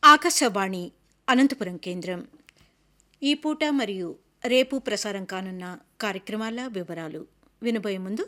ఆకాశవాణి అనంతపురం కేంద్రం ఈ పూట మరియు రేపు ప్రసారం కానున్న కార్యక్రమాల వివరాలు వినబోయే ముందు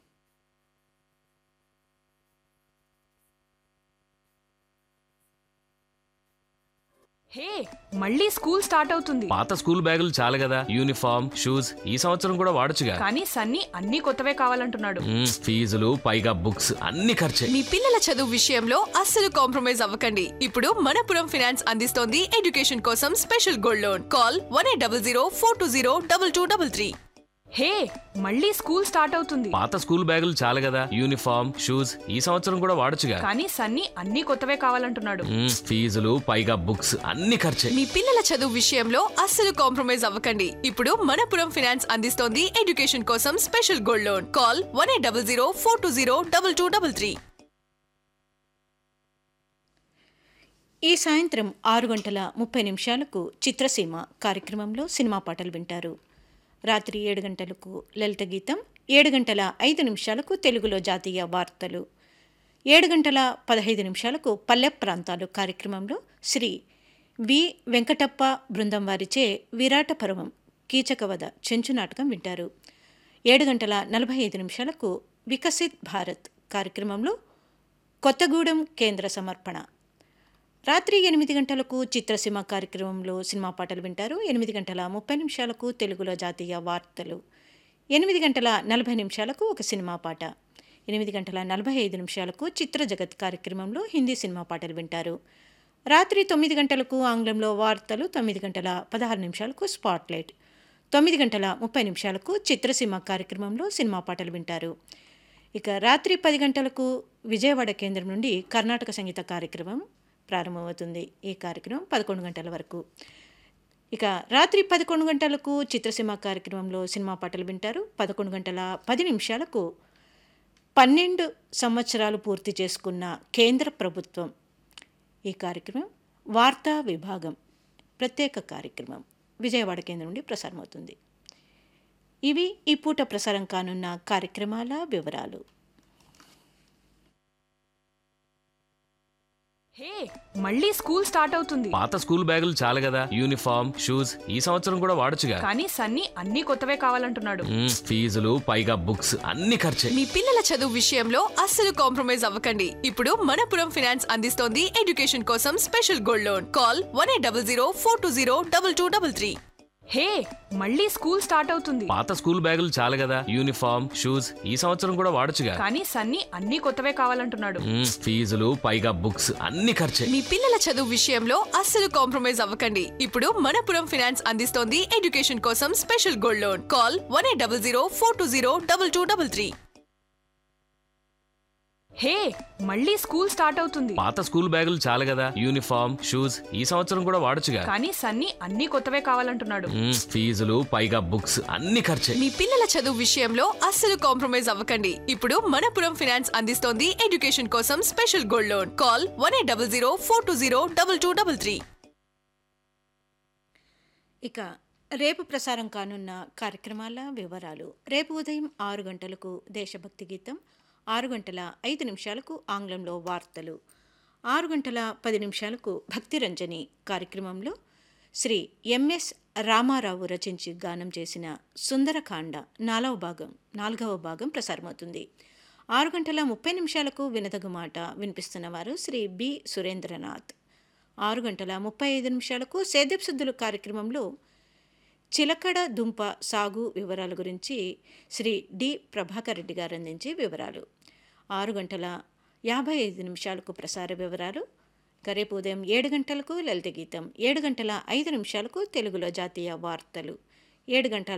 హే మళ్ళీ స్కూల్ స్టార్ట్ అవుతుంది పాత స్కూల్ బ్యాగులు చాలు కదా యూనిఫామ్ షూస్ ఈ సంవత్సరం కూడా వాడొచ్చుగా కానీ సన్నీ అన్ని కొత్తవే కావాలంటున్నాడు మ్మ్, ఫీజులు పైగా బుక్స్ అన్ని ఖర్చే మీ పిల్లల చదువు విషయంలో అస్సలు కాంప్రమైజ్ అవ్వకండి ఇప్పుడు మనపురం ఫైనాన్స్ అందిస్తోంది ఎడ్యుకేషన్ కోసం special gold loan call one eight double zero four two zero double two double three hey మళ్ళీ స్కూల్ స్టార్ట్ అవుతుంది పాత స్కూల్ బ్యాగులు చాలు కదా యూనిఫామ్ షూస్ ఈ సంవత్సరం కూడా వాడొచ్చుగా కానీ సన్నీ అన్ని కొత్తవే కావాలంటున్నాడు మ్మ్, ఫీజులు పైగా బుక్స్ అన్ని ఖర్చే మీ పిల్లల చదువు విషయంలో అస్సలు కాంప్రమైజ్ అవ్వకండి ఇప్పుడు మనపురం ఫైనాన్స్ అందిస్తోంది ఎడ్యుకేషన్ కోసం special gold loan call one eight double zero four two zero double two double three ఈ సాయంత్రం ఆరు గంటల ముప్పై నిమిషాలకు చిత్రసీమ కార్యక్రమంలో సినిమా పాటలు వింటారు రాత్రి ఏడు గంటలకు లలిత గీతం ఏడు గంటల ఐదు నిమిషాలకు తెలుగులో జాతీయ వార్తలు ఏడు గంటల పదహైదు నిమిషాలకు పల్లె ప్రాంతాలు కార్యక్రమంలో శ్రీ వి వెంకటప్ప బృందం వారిచే విరాట పర్వం కీచకవధ చెంచు నాటకం వింటారు ఏడు గంటల నలభై ఐదు నిమిషాలకు వికసిత్ భారత్ కార్యక్రమంలో కొత్తగూడెం కేంద్ర సమర్పణ రాత్రి ఎనిమిది గంటలకు చిత్రసీమ కార్యక్రమంలో సినిమా పాటలు వింటారు ఎనిమిది గంటల ముప్పై నిమిషాలకు తెలుగులో జాతీయ వార్తలు ఎనిమిది గంటల నలభై నిమిషాలకు ఒక సినిమా పాట ఎనిమిది గంటల నలభై ఐదు నిమిషాలకు చిత్ర జగత్ కార్యక్రమంలో హిందీ సినిమా పాటలు వింటారు రాత్రి తొమ్మిది గంటలకు ఆంగ్లంలో వార్తలు తొమ్మిది గంటల పదహారు నిమిషాలకు స్పాట్లైట్ తొమ్మిది గంటల ముప్పై నిమిషాలకు చిత్రసీమ కార్యక్రమంలో సినిమా పాటలు వింటారు ఇక రాత్రి పది గంటలకు విజయవాడ కేంద్రం నుండి కర్ణాటక సంగీత కార్యక్రమం ప్రారంభమవుతుంది ఈ కార్యక్రమం పదకొండు గంటల వరకు ఇక రాత్రి పదకొండు గంటలకు చిత్రసీమ కార్యక్రమంలో సినిమా పాటలు వింటారు పదకొండు గంటల పది నిమిషాలకు పన్నెండు సంవత్సరాలు పూర్తి చేసుకున్న కేంద్ర ప్రభుత్వం ఈ కార్యక్రమం వార్తా విభాగం ప్రత్యేక కార్యక్రమం విజయవాడ కేంద్రం నుండి ప్రసారమవుతుంది ఇవి ఈ పూట ప్రసారం కానున్న కార్యక్రమాల వివరాలు హే మళ్ళీ స్కూల్ స్టార్ట్ అవుతుంది పాత స్కూల్ బ్యాగులు చాలు కదా యూనిఫామ్ షూస్ ఈ సంవత్సరం కూడా వాడొచ్చుగా కానీ సన్నీ అన్ని కొత్తవే కావాలంటున్నాడు మ్మ్, ఫీజులు పైగా బుక్స్ అన్ని ఖర్చే మీ పిల్లల చదువు విషయంలో అస్సలు కాంప్రమైజ్ అవ్వకండి ఇప్పుడు మనపురం ఫైనాన్స్ అందిస్తోంది ఎడ్యుకేషన్ కోసం special gold loan call one eight double zero four two zero double two double three hey మళ్ళీ స్కూల్ స్టార్ట్ అవుతుంది పాత స్కూల్ బ్యాగులు చాలు కదా యూనిఫామ్ షూస్ ఈ సంవత్సరం కూడా వాడొచ్చుగా కానీ సన్నీ అన్ని కొత్తవే కావాలంటున్నాడు మ్మ్, ఫీజులు పైగా బుక్స్ అన్ని ఖర్చే మీ పిల్లల చదువు విషయంలో అస్సలు కాంప్రమైజ్ అవ్వకండి ఇప్పుడు మనపురం ఫైనాన్స్ అందిస్తోంది ఎడ్యుకేషన్ కోసం special gold loan call one eight double zero four two zero double two double three hey మళ్ళీ స్కూల్ స్టార్ట్ అవుతుంది పాత స్కూల్ బ్యాగులు చాలు కదా యూనిఫామ్ షూస్ ఈ సంవత్సరం కూడా వాడొచ్చుగా కానీ సన్నీ అన్ని కొత్తవే కావాలంటున్నాడు మ్మ్, ఫీజులు పైగా బుక్స్ అన్ని ఖర్చే మీ పిల్లల చదువు విషయంలో అస్సలు కాంప్రమైజ్ అవ్వకండి ఇప్పుడు మనపురం ఫైనాన్స్ అందిస్తోంది ఎడ్యుకేషన్ కోసం special gold loan call one eight double zero four two zero double two double three ఇక రేపు ప్రసారం కానున్న కార్యక్రమాల వివరాలు రేపు ఉదయం ఆరు గంటలకు దేశభక్తి గీతం ఆరు గంటల ఐదు నిమిషాలకు ఆంగ్లంలో వార్తలు ఆరు గంటల పది నిమిషాలకు భక్తిరంజని కార్యక్రమంలో శ్రీ ఎంఎస్ రామారావు రచించి గానం చేసిన సుందరకాండ నాలుగవ భాగం నాలుగవ భాగం ప్రసారమవుతుంది ఆరు గంటల ముప్పై నిమిషాలకు వినదగు మాట వినిపిస్తున్న వారు శ్రీ బి సురేంద్రనాథ్ ఆరు గంటల ముప్పై ఐదు నిమిషాలకు సేద్యపు శుద్ధులు కార్యక్రమంలో చిలకడ దుంప సాగు వివరాల గురించి శ్రీ డి ప్రభాకర్ రెడ్డి గారు అందించే వివరాలు ఆరు గంటల యాభై ఐదు నిమిషాలకు ప్రసార వివరాలు ఇక రేపు ఉదయం ఏడు గంటలకు లలిత గీతం ఏడు గంటల ఐదు నిమిషాలకు తెలుగులో జాతీయ వార్తలు ఏడు గంటల